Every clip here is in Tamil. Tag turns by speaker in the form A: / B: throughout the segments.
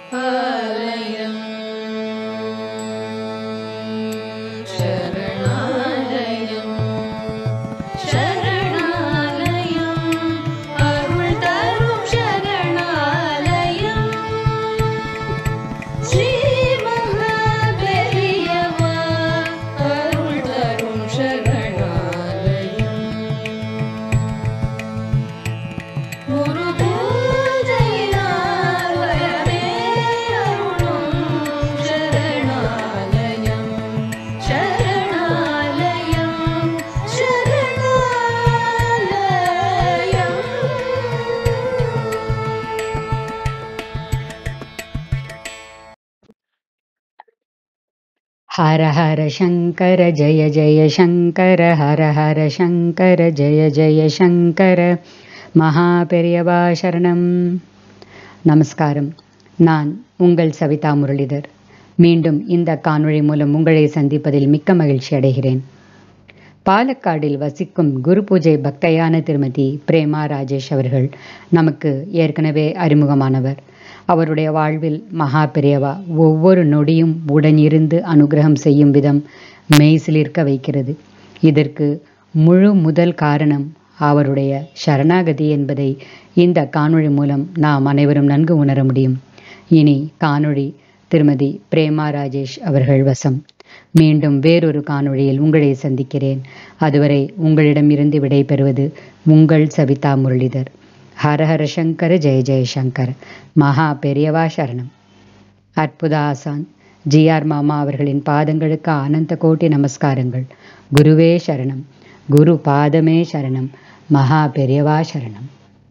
A: ஆலயம் சரணாலயம் சரணாலயம் அருள் தரும் சரணாலயம் ஸ்ரீ மகாபெரியவா அருள் தரும் சரணாலயம் குரு பூஜையினால் வரவே அருளும் சரணாலயம் சரணாலயம் சரணாலயம்
B: हर हर शङ्कर जय जय शङ्कर हर हर शङ्कर जय जय शङ्कर மகாபெரியவா சரணம் நமஸ்காரம் நான் உங்கள் சவிதா முரளிதர் மீண்டும் இந்த காணொளி மூலம் உங்களை சந்திப்பதில் மிக்க மகிழ்ச்சி அடைகிறேன் பாலக்காடில் வசிக்கும் குரு பூஜை பக்தையான திருமதி பிரேமா ராஜேஷ் அவர்கள் நமக்கு ஏற்கனவே அறிமுகமானவர் அவருடைய வாழ்வில் மகா பெரியவா ஒவ்வொரு நொடியும் உடனிருந்து அனுகிரகம் செய்யும் விதம் மெய்சிலிர்க்க வைக்கிறது இதற்கு முழு முதல் காரணம் அவருடைய சரணாகதி என்பதை இந்த காணொளி மூலம் நாம் அனைவரும் நன்கு உணர முடியும் இனி காணொளி திருமதி பிரேமா ராஜேஷ் அவர்கள் வசம் மீண்டும் வேறொரு காணொளியில் உங்களை சந்திக்கிறேன் அதுவரை உங்களிடமிருந்து விடைபெறுவது உங்கள் சவிதா முரளிதர் ஹரஹர சங்கர ஜெய ஜெயசங்கர் மகா பெரியவா சரணம் அற்புத ஆசான் ஜிஆர் மாமா அவர்களின் பாதங்களுக்கு ஆனந்த கோட்டி நமஸ்காரங்கள் குருவே சரணம் குரு பாதமே சரணம் மகா பெரியவா சரணம்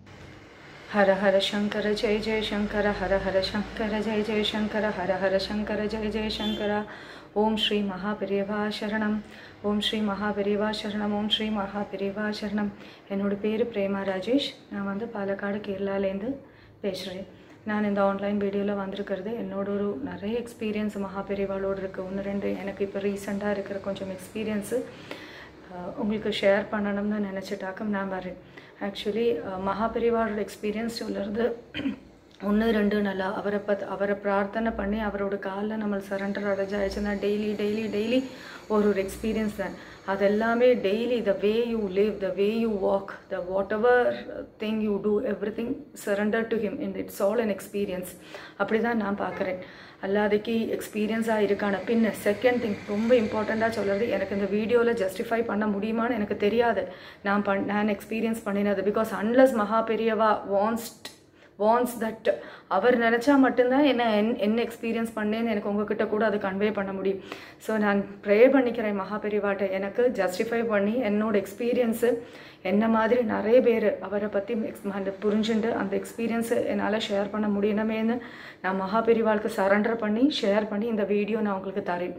A: हर हर शङ्कर जय जय शङ्कर हर हर शङ्कर जय जय शङ्कर हर हर शङ्कर जय जय शङ्कर ஓம் ஸ்ரீ மகாபெரியவா சரணம் ஓம் ஸ்ரீ மகாபெரியவா சரணம் ஓம் ஸ்ரீ மகாபெரியவா சரணம் என்னோட பேர் பிரேமா ராஜேஷ் நான் வந்து பாலக்காடு கேரளாலேருந்து பேசுகிறேன் நான் இந்த ஆன்லைன் வீடியோவில் வந்திருக்கிறது என்னோட ஒரு நிறைய எக்ஸ்பீரியன்ஸ் மகாபெரிவாளோடு இருக்குது ஒன்று ரெண்டு எனக்கு இப்போ ரீசெண்டாக இருக்கிற கொஞ்சம் எக்ஸ்பீரியன்ஸு உங்களுக்கு ஷேர் பண்ணணும்னு நினச்சிட்டாக்க நான் வரேன் ஆக்சுவலி மகாபெரிவாளோட எக்ஸ்பீரியன்ஸ் சொல்லுறது ஒன்று ரெண்டு நல்லா அவரை பத் அவரை பிரார்த்தனை பண்ணி அவரோட காலில் நம்ம சரண்டர் அடைஞ்சாச்சுன்னா டெய்லி டெய்லி டெய்லி ஒரு ஒரு எக்ஸ்பீரியன்ஸ் தான் அது எல்லாமே daily the way you live the way you walk the whatever thing you do everything surrender to him in it's all an experience அப்படி தான் நான் பார்க்குறேன் அல்லாதைக்கு எக்ஸ்பீரியன்ஸாக இருக்கான பின்ன செகண்ட் திங் ரொம்ப இம்பார்ட்டண்ட்டாக சொல்கிறது எனக்கு இந்த வீடியோவில் ஜஸ்டிஃபை பண்ண முடியுமான்னு எனக்கு தெரியாது நான் பண் நான் எக்ஸ்பீரியன்ஸ் பண்ணினது பிகாஸ் அன்லஸ் மகா பெரியவா வான்ஸ்ட் வான்ஸ் தட் அவர் நினச்சா மட்டும்தான் என்ன என் என்ன எக்ஸ்பீரியன்ஸ் பண்ணேன்னு எனக்கு உங்ககிட்ட கூட அதை கன்வே பண்ண முடியும் ஸோ நான் ப்ரே பண்ணிக்கிறேன் மகாபெரிவாட்டை எனக்கு ஜஸ்டிஃபை பண்ணி என்னோட எக்ஸ்பீரியன்ஸு என்ன மாதிரி நிறைய பேர் அவரை பற்றி அந்த புரிஞ்சுட்டு அந்த எக்ஸ்பீரியன்ஸை என்னால் ஷேர் பண்ண முடியணுமேன்னு நான் மகாபெரிவாளுக்கு சரண்டர் பண்ணி ஷேர் பண்ணி இந்த வீடியோ நான் உங்களுக்கு தரேன்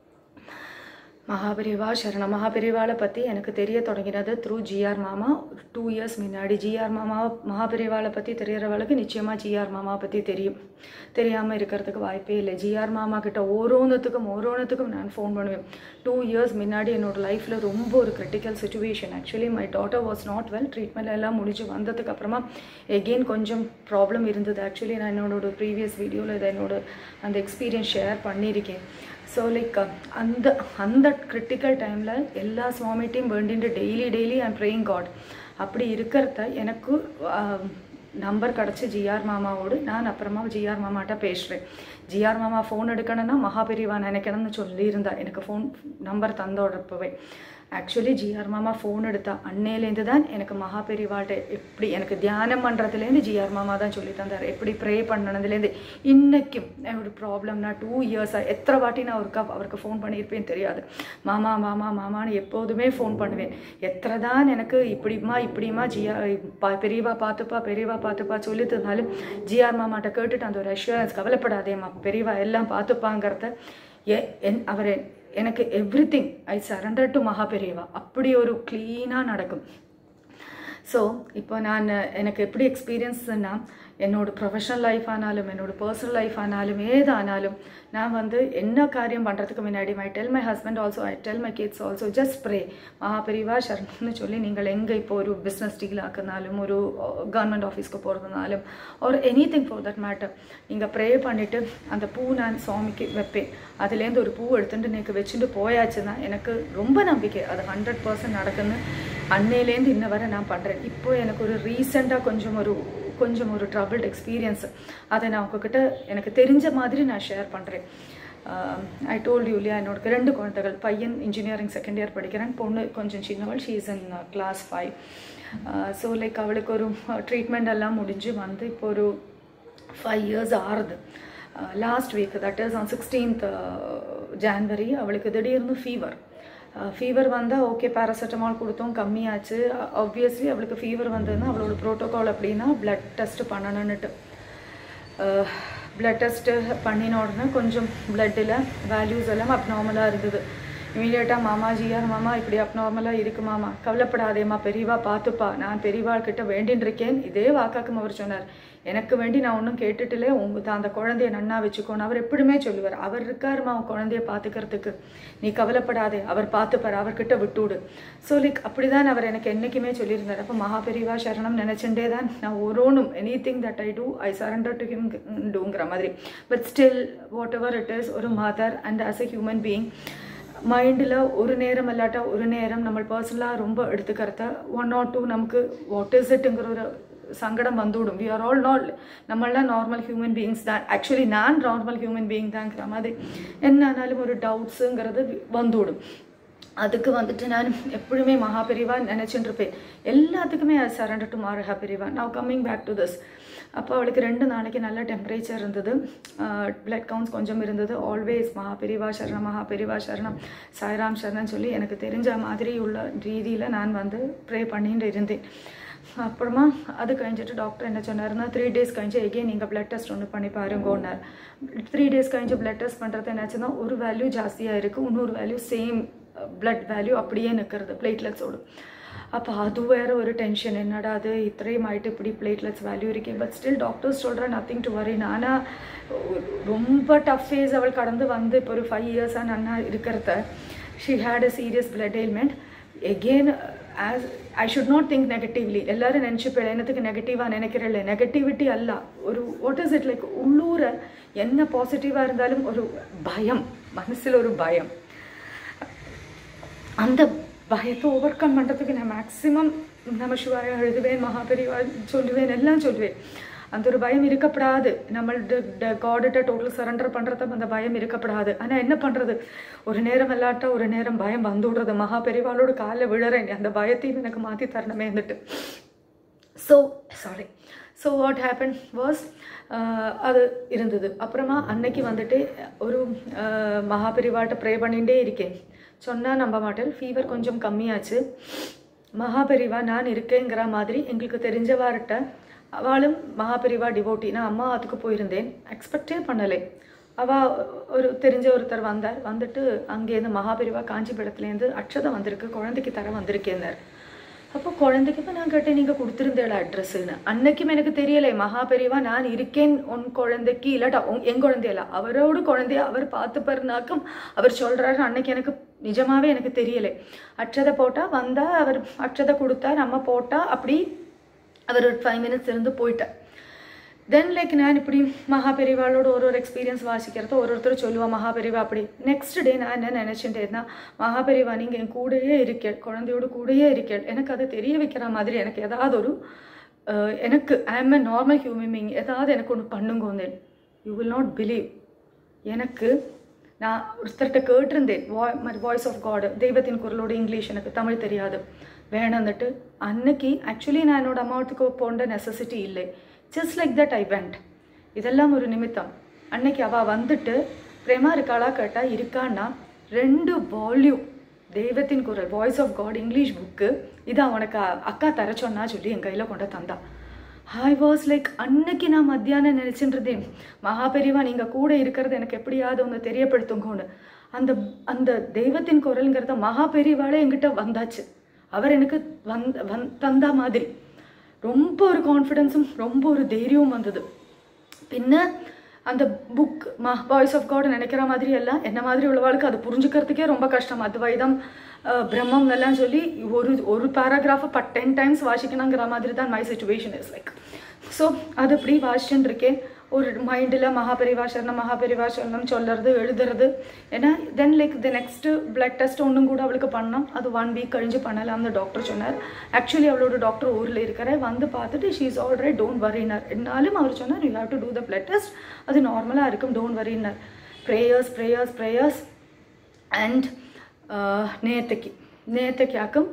A: மகாபெரிவா சரண மகாபெரிவாளை பற்றி எனக்கு தெரிய தொடங்கினது த்ரூ ஜிஆர் மாமா டூ இயர்ஸ் முன்னாடி ஜிஆர் மாமா மகாபெரிவாளை பற்றி தெரியறவளுக்கு நிச்சயமாக ஜிஆர் மாமா பற்றி தெரியும் தெரியாமல் இருக்கிறதுக்கு வாய்ப்பே இல்லை ஜிஆர் மாமா கிட்ட ஓரோனத்துக்கும் ஓரோனத்துக்கும் நான் ஃபோன் பண்ணுவேன் டூ இயர்ஸ் முன்னாடி என்னோட லைஃப்பில் ரொம்ப ஒரு critical situation actually my daughter was not well treatment எல்லாம் முடிஞ்சு வந்ததுக்கு அப்புறமா எகெயின் கொஞ்சம் ப்ராப்ளம் இருந்தது ஆக்சுவலி நான் என்னோட ப்ரீவியஸ் வீடியோவில் இதை என்னோட அந்த எக்ஸ்பீரியன்ஸ் ஷேர் பண்ணியிருக்கேன் ஸோ லைக் அந்த அந்த கிரிட்டிக்கல் டைமில் எல்லா சுவாமிட்டையும் வேண்டிட்டு daily daily I'm praying God அப்படி இருக்கிறத எனக்கு நம்பர் கிடச்சி ஜிஆர் மாமாவோடு நான் அப்புறமா ஜிஆர் மாமாட்ட பேசுகிறேன் ஜிஆர் மாமா ஃபோன் எடுக்கணும்னா மகாபெரிவா நினைக்கணும்னு சொல்லியிருந்தா எனக்கு ஃபோன் நம்பர் தந்தோடப்பவே ஆக்சுவலி ஜிஆர் மாமா ஃபோன் எடுத்தா அன்னையிலேருந்து தான் எனக்கு மகாபெரிவாட்ட எப்படி எனக்கு தியானம் பண்ணுறதுலேருந்து ஜிஆர் மாமா தான் சொல்லி தந்தார் எப்படி ப்ரே பண்ணனதுலேருந்து இன்றைக்கும் ஒரு ப்ராப்ளம்னா டூ இயர்ஸாக எத்தனை வாட்டி நான் அவருக்கு அவருக்கு ஃபோன் பண்ணியிருப்பேன்னு தெரியாது மாமா மாமா மாமான்னு எப்போதுமே ஃபோன் பண்ணுவேன் எத்தனை தான் எனக்கு இப்படிமா இப்படிமா ஜிஆ பா பெரியவா பார்த்துப்பா பெரியவா பார்த்துப்பா சொல்லி தந்தாலும் ஜிஆர் மாமாட்ட கேட்டுட்டு அந்த ஒரு அஷூரன்ஸ் கவலைப்படாதேம்மா பெரியவா எல்லாம் பார்த்துப்பாங்கிறத எ என் அவர் எனக்கு everything I surrender to Maha Periyava அப்படி ஒரு க்ளீனாக நடக்கும் ஸோ இப்போ நான் எனக்கு எப்படி எக்ஸ்பீரியன்ஸ்னா என்னோட ப்ரொஃபஷனல் லைஃப் ஆனாலும் என்னோட பர்சனல் லைஃப் ஆனாலும் ஏதானாலும் நான் வந்து என்ன காரியம் பண்ணுறதுக்கு முன்னாடி my tell my husband also I tell my kids also just pray Mahaperiyava சரணம்னு சொல்லி நீங்கள் எங்கே இப்போ ஒரு பிஸ்னஸ் டீல் ஆக்குனாலும் ஒரு கவர்மெண்ட் ஆஃபீஸ்க்கு போகிறதுனாலும் ஒரு anything for that matter நீங்கள் ப்ரே பண்ணிவிட்டு அந்த பூ நான் சுவாமிக்கு வைப்பேன் அதுலேருந்து ஒரு பூ எடுத்துட்டு எனக்கு வச்சுட்டு போயாச்சுன்னா எனக்கு ரொம்ப நம்பிக்கை அது ஹண்ட்ரட் பர்சன்ட் நடக்குன்னு அன்னையிலேருந்து இன்ன வரை நான் பண்ணுறேன் இப்போ எனக்கு ஒரு ரீசெண்டாக கொஞ்சம் ஒரு கொஞ்சம் ஒரு ட்ரபிள்ட் எக்ஸ்பீரியன்ஸ் அதை நான் உங்ககிட்ட எனக்கு தெரிஞ்ச மாதிரி நான் ஷேர் பண்ணுறேன் ஐ டோல்ட் யூ இல்லையா என்னோட ரெண்டு குழந்தைகள் பையன் இன்ஜினியரிங் செகண்ட் இயர் படிக்கிறேன் பொண்ணு கொஞ்சம் சின்னவள் she is in class five so like அவளுக்கு ஒரு ட்ரீட்மெண்ட் எல்லாம் முடிஞ்சு வந்து இப்போ ஒரு ஃபைவ் இயர்ஸ் ஆறுது last week that is on sixteenth January அவளுக்கு திடீர்னு ஃபீவர் ஃபீவர் வந்தால் ஓகே பேராசிட்டமால் கொடுத்தோம் கம்மியாச்சு ஆப்வியஸ்லி அவளுக்கு ஃபீவர் வந்ததுன்னா அவளோட ப்ரோட்டோகால் அப்படின்னா பிளட் டெஸ்ட் பண்ணணுன்னுட்டு பிளட் டெஸ்ட்டு பண்ணின உடனே கொஞ்சம் பிளட்டில் வேல்யூஸ் எல்லாம் அப்நார்மலாக இருந்தது இமீடியட்டாக மாமாஜியார் மாமா இப்படி அப்நார்மலாக இருக்கு மாமா கவலைப்படாதேம்மா பெரியவா பார்த்துப்பா நான் பெரியவா கிட்ட வேண்டின்னு இருக்கேன் இதே வாக்காக்கும் அவர் சொன்னார் எனக்கு வேண்டி நான் ஒன்றும் கேட்டுட்டுலே உங்க தான் அந்த குழந்தைய நன்னா வச்சுக்கோன்னு அவர் எப்படியுமே சொல்லுவார் அவர் இருக்காருமா உன் குழந்தைய பார்த்துக்கிறதுக்கு நீ கவலைப்படாதே அவர் பார்த்துப்பார் அவர்கிட்ட விட்டுவிடு ஸோ லைக் அப்படி தான் அவர் எனக்கு என்றைக்குமே சொல்லியிருந்தார் அப்போ மகாபெரிவா சரணம் நினச்சுட்டே தான் நான் ஒரோனும் anything that I do I surrender to him டூங்கிற மாதிரி but still whatever it is ஒரு mother and as a human being மைண்டில் ஒரு நேரம் இல்லாட்டா ஒரு நேரம் நம்ம பர்சனலாக ரொம்ப எடுத்துக்கிறத ஒன் ஆர் டூ நமக்கு வாட் இஸ் இட்டுங்கிற ஒரு சங்கடம் வந்துவிடும் வி ஆர் ஆல் நாட் நம்மளாம் நார்மல் ஹியூமன் பீயிங்ஸ் தான் ஆக்சுவலி நான் நார்மல் ஹியூமன் பீயிங் தாங்கிற மாதிரி என்ன ஆனாலும் ஒரு டவுட்ஸுங்கிறது வந்துவிடும் அதுக்கு வந்துட்டு நான் எப்பொழுதுமே மகாபெரிவா நினச்சிட்டு இருப்பேன் எல்லாத்துக்குமே அது சரண்டர் டு மகா பெரிவா நான் கம்மிங் பேக் டு திஸ் அப்போ அவளுக்கு ரெண்டு நாளைக்கு நல்ல டெம்பரேச்சர் இருந்தது பிளட் கவுண்ட்ஸ் கொஞ்சம் இருந்தது ஆல்வேஸ் மகாபெரிவா சரணம் மகாபெரிவா சரணம் சாய்ராம் சரணம் சொல்லி எனக்கு தெரிஞ்ச மாதிரி உள்ள ரீதியில் நான் வந்து ப்ரே பண்ணிட்டு இருந்தேன் அப்புறமா அது கழிஞ்சிட்டு டாக்டர் என்ன சொன்னாருன்னா த்ரீ டேஸ் கழிஞ்சு எகெயின் நீங்கள் பிளட் டெஸ்ட் ஒன்று பண்ணி பாருங்கன்னார் த்ரீ டேஸ் கழிஞ்சு பிளட் டெஸ்ட் பண்ணுறது என்னாச்சுன்னா ஒரு வேல்யூ ஜாஸ்தியாக இருக்குது இன்னொரு வேல்யூ சேம் பிளட் வேல்யூ அப்படியே நிற்கிறது பிளேட்லெட்ஸோடு அப்போ அது வேற ஒரு டென்ஷன் என்னடா அது இത്രയും ஆயிட்டு இப்படி பிளேட்லெட்ஸ் வேல்யூ இருக்கே பட் ஸ்டில் டாக்டர்ஸ் சொல்கிற நத்திங் டு வரி நானா ரொம்ப டஃப் ஃபேஸ் அவள் கடந்து வந்து இப்போ ஒரு ஃபைவ் இயர்ஸாக நன்னா இருக்கிறத she had a serious blood ailment again as I should not think negatively எல்லாரும் நினச்சிப்பேன் என்னத்துக்கு நெகட்டிவாக நினைக்கிறேன் நெகட்டிவிட்டி அல்ல ஒரு வாட் இஸ் இட் லைக் உள்ளூர என்ன பாசிட்டிவாக இருந்தாலும் ஒரு பயம் மனசில் ஒரு பயம் அந்த பயத்தை ஓவர் கம் பண்ணுறதுக்கு நான் மேக்ஸிமம் நம்ம சிவாய எழுதுவேன் மகாபெரிவா சொல்லுவேன் எல்லாம் சொல்லுவேன் அந்த ஒரு பயம் இருக்கப்படாது நம்மள்ட காடிட்ட டோட்டல் சரண்டர் பண்ணுறத அந்த பயம் இருக்கப்படாது ஆனால் என்ன பண்ணுறது ஒரு நேரம் இல்லாட்டா ஒரு நேரம் பயம் வந்து விடுறது மகா பெரிவாளோட காலில் விழுறேன் அந்த பயத்தையும் எனக்கு மாற்றி தரணுமே இருந்துட்டு so sorry so what happen was அது இருந்தது அப்புறமா அன்னைக்கு வந்துட்டு ஒரு மகாபெரிவாட்ட ப்ரே பண்ணிகிட்டே இருக்கேன் சொன்னால் நம்ப மாட்டேன் ஃபீவர் கொஞ்சம் கம்மியாச்சு மகாபெரிவா நான் இருக்கேங்கிற மாதிரி எங்களுக்கு தெரிஞ்சவார்கிட்ட அவளும் மகாபெரிவா டிவோட்டி நான் அம்மா அதுக்கு போயிருந்தேன் எக்ஸ்பெக்டே பண்ணலை அவள் ஒரு தெரிஞ்ச ஒருத்தர் வந்தார் வந்துட்டு அங்கேருந்து மகாபெரிவா காஞ்சிபுரத்துலேருந்து அக்ஷதம் வந்திருக்கு குழந்தைக்கு தர வந்திருக்கேன்னார் அப்போ குழந்தைக்கு இப்போ நான் கேட்டேன் நீங்கள் கொடுத்துருந்தேளா அட்ரஸ்ஸுன்னு அன்னைக்கும் எனக்கு தெரியலை மகாபெரிவா நான் இருக்கேன் உன் குழந்தைக்கு இல்லாட்டா உன் என் குழந்தையில அவரோட குழந்தைய அவர் பார்த்துப்பாருனாக்கும் அவர் சொல்கிறாரு அன்னைக்கு எனக்கு நிஜமாவே எனக்கு தெரியலை அட்சதை போட்டால் வந்தால் அவர் அட்சதை கொடுத்தா நம்ம போட்டால் அப்படி அவர் ஒரு ஃபைவ் மினிட்ஸ் இருந்து போயிட்டார் தென் லைக் நான் இப்படி மகாபெரிவாளோட ஒரு ஒரு எக்ஸ்பீரியன்ஸ் வாசிக்கிறத ஒரு ஒருத்தர் சொல்லுவா மகாபெரிவா அப்படி நெக்ஸ்ட் டே நான் என்ன நினச்சிட்டு இருந்தேன் மகாபெரிவா நீங்கள் என் கூடயே இருக்கேள் குழந்தையோட கூடயே இருக்கேள் எனக்கு அதை தெரிய வைக்கிற மாதிரி எனக்கு ஏதாவது ஒரு எனக்கு I am a normal human being ஏதாவது எனக்கு ஒன்று பண்ணுங்க வந்தேன் யூ வில் நாட் பிலீவ் எனக்கு நான் ஒருத்தர்கிட்ட கேட்டிருந்தேன் வாய் மாதிரி வாய்ஸ் ஆஃப் காடு தெய்வத்தின் குரலோட இங்கிலீஷ் எனக்கு தமிழ் தெரியாது வேணாந்துட்டு அன்னைக்கு ஆக்சுவலி நான் என்னோட அம்மாவுக்கு போன்ற நெசசிட்டி இல்லை just like that I went இதெல்லாம் ஒரு நிமித்தம் அன்னைக்கு அவள் வந்துட்டு பிரேமா இருக்காளா கேட்டால் இருக்கான்னா ரெண்டு வால்யூம் தெய்வத்தின் குரல் voice of God English book இதை உனக்கு அக்கா தர சொன்னா சொல்லி என் கையில் கொண்டு தந்தா ஐ வாஸ் லைக் அன்னைக்கு நான் மத்தியானம் நினச்சிட்டு மகாபெரிவா நீங்கள் கூட இருக்கிறது எனக்கு எப்படியாவது ஒன்று தெரியப்படுத்துங்கன்னு அந்த அந்த தெய்வத்தின் குரலுங்கிறத மகாபெரிவாலே என்கிட்ட வந்தாச்சு அவர் எனக்கு வந்த வந் தந்தா மாதிரி ரொம்ப ஒரு கான்ஃபிடென்ஸும் ரொம்ப ஒரு தைரியവും வந்தது പിന്നെ அந்த புக் மா வாய்ஸ் ஆஃப் காட் நினைக்கிற மாதிரி எல்லாம் என்ன மாதிரி உள்ளவாளுக்கு அது புரிஞ்சுக்கிறதுக்கே ரொம்ப கஷ்டம் அத்வைதம் அஹ், பிரம்மம் எல்லாம் சொல்லி ஒரு ஒரு பேராகிராஃபை பட் டென் டைம்ஸ் வாசிக்கணுங்கிற மாதிரி தான் my situation is like so அது இப்படி வாசிச்சுட்டு இருக்கேன் ஒரு மைண்டில் மகாபெரிவா சரணம் மகாபெரிவா சரணம் சொல்லுறது எழுதுறது ஏன்னா then like the next blood test ஒன்றும் கூட அவளுக்கு பண்ணோம் அது ஒன் வீக் கழிஞ்சு பண்ணலாம்னு டாக்டர் சொன்னார் ஆக்சுவலி அவளோட டாக்டர் ஊரில் இருக்கிற வந்து பார்த்துட்டு ஷீ இஸ் ஆல்ரெடி டோன்ட் வரினார் என்னாலும் அவர் சொன்னார் you have to do the blood test அது நார்மலாக இருக்கும் டோன்ட் வரினார் ப்ரேயர்ஸ் ப்ரேயர்ஸ் ப்ரேயர்ஸ் அண்ட் நேற்றுக்கு நேற்றுக்காக்கும்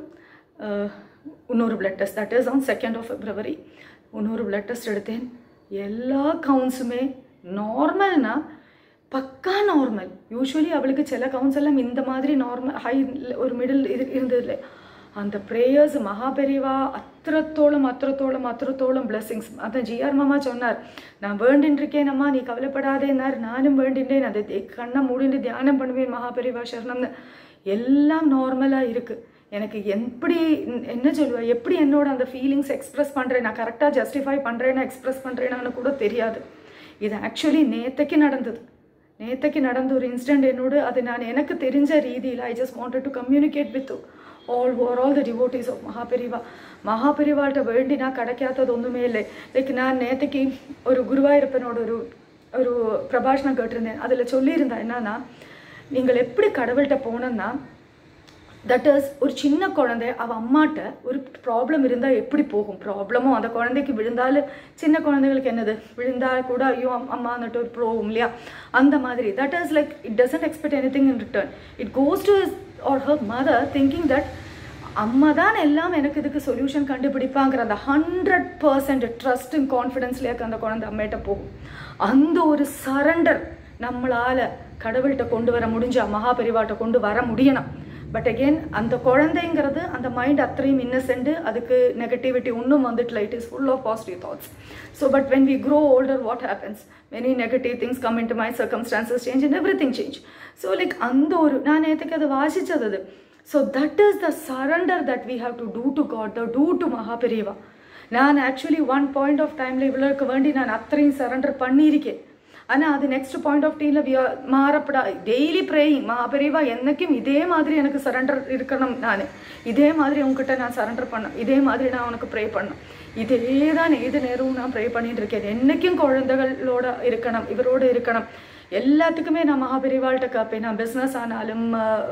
A: இன்னொரு blood test that is on second of February இன்னொரு பிளட் டெஸ்ட் எடுத்தேன் எல்லா கவுண்ட்ஸுமே நார்மல்னா பக்கா நார்மல் யூஸ்வலி அவளுக்கு சில கவுண்ட்ஸ் எல்லாம் இந்த மாதிரி நார்மல் ஹை ஒரு மிடில் இது இருந்ததில்லை அந்த ப்ரேயர்ஸ் மகாபெரிவா அத்திரத்தோളം அத்திரத்தோളം அத்திரத்தோളം பிளெஸிங்ஸ் அதான் ஜிஆர் மாமா சொன்னார் நான் வேண்டின்னு இருக்கேனம்மா நீ கவலைப்படாதேன்னார் நானும் வேண்டின்றேன் அதை தே- கண்ணை மூடிட்டு தியானம் பண்ணுவேன் மகாபெரிவா சரணம்னு எல்லாம் நார்மலாக இருக்குது எனக்கு எப்படி என்ன சொல்லுவேன் எப்படி என்னோட அந்த ஃபீலிங்ஸ் எக்ஸ்பிரஸ் பண்ணுறேன் நான் கரெக்டாக ஜஸ்டிஃபை பண்ணுறேன்னா எக்ஸ்பிரஸ் பண்ணுறேனான்னு கூட தெரியாது இது ஆக்சுவலி நேத்தைக்கு நடந்தது நேத்தைக்கு நடந்த ஒரு இன்சிடென்ட் என்னோட அது நான் எனக்கு தெரிஞ்ச ரீதியில் I just wanted to communicate with all over all the devotees of Mahaperiva மகாபெரிவாள்கிட்ட வேண்டி நான் கிடைக்காதது ஒன்றுமே இல்லை லைக் நான் நேற்றுக்கு ஒரு குருவாயூரப்பனோட ஒரு ஒரு பிரபாஷணம் கேட்டிருந்தேன் அதில் சொல்லியிருந்தேன் என்னன்னா நீங்கள் எப்படி கடவுள்கிட்ட போனோன்னா தட் இஸ் ஒரு சின்ன குழந்தை அவள் அம்மாட்ட ஒரு ப்ராப்ளம் இருந்தால் எப்படி போகும் ப்ராப்ளமும் அந்த குழந்தைக்கு விழுந்தாலும் சின்ன குழந்தைகளுக்கு என்னது விழுந்தால் கூட ஐயோ அம்- அம்மான்னுட்டு ஒரு ப்ரோவும் இல்லையா அந்த மாதிரி that is like it doesn't expect anything in return it goes to or her mother thinking that அம்மா தான் எல்லாம் எனக்கு இதுக்கு சொல்யூஷன் கண்டுபிடிப்பாங்கிற அந்த ஹண்ட்ரட் பர்சன்ட் ட்ரஸ்ட் அண்ட் கான்ஃபிடென்ஸ்லேயே அந்த குழந்தை அம்மையிட்ட போகும் அந்த ஒரு சரண்டர் நம்மளால கடவுள்கிட்ட கொண்டு வர முடிஞ்சா மகாபெரிவாட்ட கொண்டு வர முடியணும் பட் அகெயின் அந்த குழந்தைங்கிறது அந்த மைண்ட் அத்தனையும் இன்னசென்ட் அதுக்கு நெகட்டிவிட்டி ஒன்றும் வந்துட்டு it is full of positive thoughts so but when we grow older what happens many negative things come into my circumstances change and everything change so like அந்த ஒரு நான் நேற்றுக்கு அதை வாசிச்சது அது so that is the surrender that we have to do to God the do to Mahaperiva நான் ஆக்சுவலி ஒன் பாயிண்ட் ஆஃப் டைமில் இவ்வளோக்கு வேண்டி நான் அத்தனையும் சரண்டர் பண்ணியிருக்கேன் ஆனால் அது நெக்ஸ்ட் பாயிண்ட் ஆஃப் டீல வியா மாறப்படா டெய்லி ப்ரேயிங் மகாபெரிவா என்னைக்கும் இதே மாதிரி எனக்கு சரண்டர் இருக்கணும் நான் இதே மாதிரி உங்ககிட்ட நான் சரண்டர் பண்ணேன் இதே மாதிரி நான் உனக்கு ப்ரே பண்ணேன் இதே தான் ஏது நேரமும் நான் ப்ரே பண்ணிட்டு இருக்கேன் என்னைக்கும் குழந்தைகளோட இருக்கணும் இவரோட இருக்கணும் எல்லாத்துக்குமே நான் மகாபெரிவாள்கிட்ட கேட்பேன் நான் பிஸ்னஸ் ஆனாலும்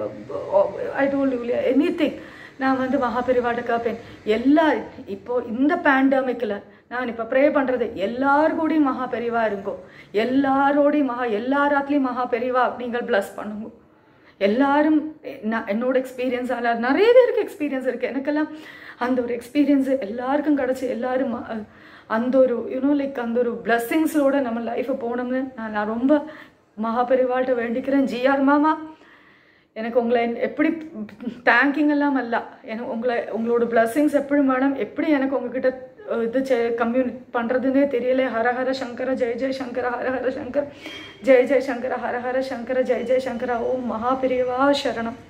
A: I told you anything நான் வந்து மகாபெரிவாட்ட கேட்பேன் எல்லா இப்போ இந்த பேண்டமிக்கில் நான் இப்போ ப்ரே பண்ணுறது எல்லார் கூடயும் மகா பெரிவா இருங்கோ எல்லாரோடையும் மகா எல்லாராத்துலேயும் மகா பெரிவா நீங்கள் ப்ளஸ் பண்ணுங்க எல்லாரும் நான் என்னோட எக்ஸ்பீரியன்ஸால் நிறைய பேருக்கு எக்ஸ்பீரியன்ஸ் இருக்குது எனக்கெல்லாம் அந்த ஒரு எக்ஸ்பீரியன்ஸு எல்லாருக்கும் கிடச்சி எல்லாரும் ம- அந்த ஒரு யூனோ லைக் அந்த ஒரு பிளஸ்ஸிங்ஸோட நம்ம லைஃப்பை போகணும்னு நான் நான் ரொம்ப மகாபெரிவாள்கிட்ட வேண்டிக்கிறேன் ஜிஆர் மாமா எனக்கு உங்களை எப்படி தேங்கிங் எல்லாம் அல்ல எனக்கு உங்களை உங்களோட பிளஸ்ஸிங்ஸ் எப்படி மேடம் எப்படி எனக்கு உங்ககிட்ட அஹ், இது கம்யூனி பண்ணுறதுன்னே தெரியல ஹர ஹர சங்கர ஜெய ஜெய சங்கர ஹர ஹர சங்கர் ஜெய ஜெய சங்கர ஹர ஹர சங்கர ஜெய ஜெய சங்கர ஓம் மகாபிரிவா சரணம்